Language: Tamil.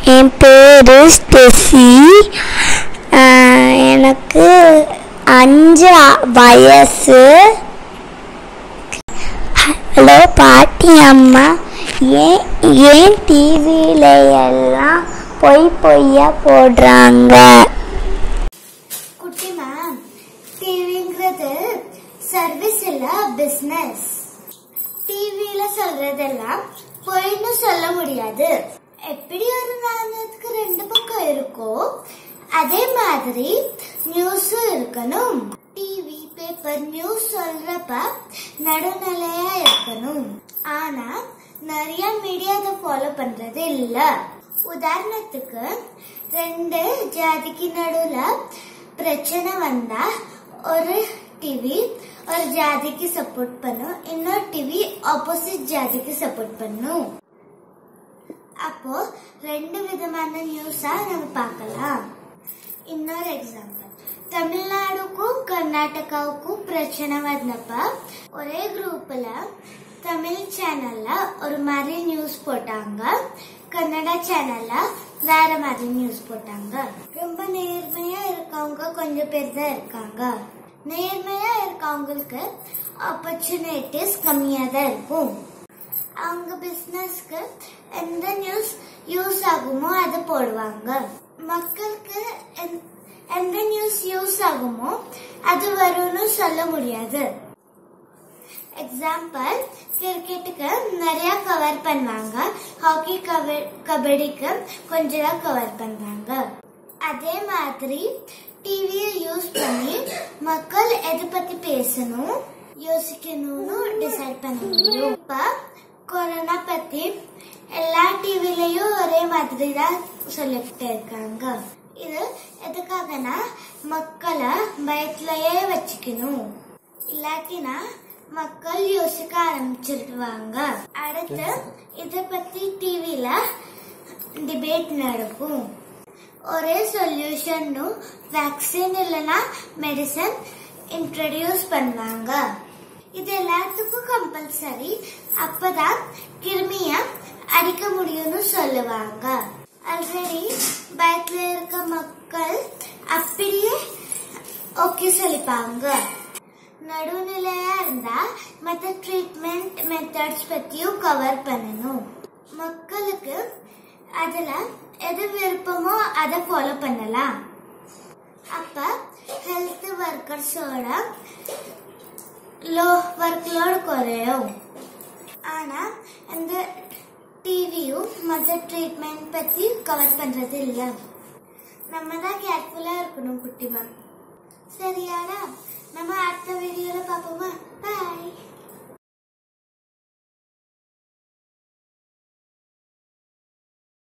என் பேர் ஸ்டெஃபி ஆஹ் எனக்கு அஞ்சு அ- வயசு ஹலோ பாட்டி அம்மா ஏன் ஏன் டிவியில எல்லாம் பொய் பொய்யா போடுறாங்க குட்டி மேம் டிவிங்கிறது சர்வீஸ் இல்ல பிசினஸ் டிவியில சொல்றதெல்லாம் பொய்ன்னு சொல்ல முடியாது எப்படி ஒரு நாணயத்துக்கு ரெண்டு பக்கம் இருக்கோ அதே மாதிரி நியூஸும் இருக்கணும் டிவி பேப்பர் நியூஸ் சொல்றப்ப நடுநிலையா இருக்கணும் ஆனா நிறைய மீடியா அதை ஃபாலோ பண்றது இல்ல உதாரணத்துக்கு ரெண்டு ஜாதிக்கு நடுவுல பிரச்சனை வந்தா ஒரு டிவி ஒரு ஜாதிக்கு சப்போர்ட் பண்ணும் இன்னொரு டிவி ஆப்போசிட் ஜாதிக்கு சப்போர்ட் பண்ணும் அப்போ ரெண்டு விதமான நியூஸா நம்ம பார்க்கலாம் இன்னொரு எக்ஸாம்பிள் தமிழ்நாடுக்கும் கர்நாடகாவுக்கும் பிரச்சனை வந்தப்ப ஒரே குரூப்ல தமிழ் சேனல்ல ஒரு மாதிரி நியூஸ் போட்டாங்க கன்னடா சேனல்ல வேற மாதிரி நியூஸ் போட்டாங்க ரொம்ப நேர்மையா இருக்கவங்க கொஞ்சம் பேர் தான் இருக்காங்க நேர்மையா இருக்கவங்களுக்கு ஆப்பர்ச்சுனிட்டிஸ் கம்மியா தான் இருக்கும் அவங்க பிசினஸ்க்கு எந்த நியூஸ் யூஸ் ஆகுமோ அதை போடுவாங்க மக்களுக்கு எந்த- எந்த நியூஸ் யூஸ் ஆகுமோ அது வரும்னு சொல்ல முடியாது எக்ஸாம்பிள் கிரிக்கெட்டுக்கு நிறைய கவர் பண்ணுவாங்க ஹாக்கி கபடிக்கு கொஞ்சம் தான் கவர் பண்றாங்க அதே மாதிரி டிவியை யூஸ் பண்ணி மக்கள் எதை பத்தி பேசணும் யோசிக்கணும்னு டிசைட் பண்ண முடியும் இப்ப கொரோனா பத்தி எல்லா டிவிலையும் ஒரே மாதிரி தான் சொல்லிக்கிட்டு இருக்காங்க இது எதுக்காகனா மக்களை பயத்திலேயே வச்சுக்கணும் இல்லாட்டினா மக்கள் யோசிக்க ஆரம்பிச்சிருவாங்க அடுத்து இத பத்தி டிவில டிபேட் நடக்கும் ஒரே சொல்யூஷனும் வேக்சின் இல்லைன்னா மெடிசன் இன்ட்ரடியூஸ் பண்ணுவாங்க இது எல்லாத்துக்கும் கம்பல்சரி அப்பதான் கிருமிய அடிக்க முடியும்னு சொல்லுவாங்க ஆல்ரெடி பயத்துல இருக்க மக்கள் அப்படியே ஓகே சொல்லிப்பாங்க நடுநிலையா இருந்தா மத்த ட்ரீட்மெண்ட் மெத்தட்ஸ் பத்தியும் கவர் பண்ணணும் மக்களுக்கு அதுல எது விருப்பமோ அதை ஃபாலோ பண்ணலாம் அப்ப ஹெல்த் ஒர்க்கர்ஸோட லோ ஒர்க் லோடு குறையும் ஆனா இந்த டிவியும் மற்ற ட்ரீட்மெண்ட் பத்தி கவர் பண்றது இல்ல நம்ம தான் கேர்ஃபுல்லா இருக்கணும் குட்டிமா சரியாடா நம்ம அடுத்த வீடியோல பாப்போமா பாய்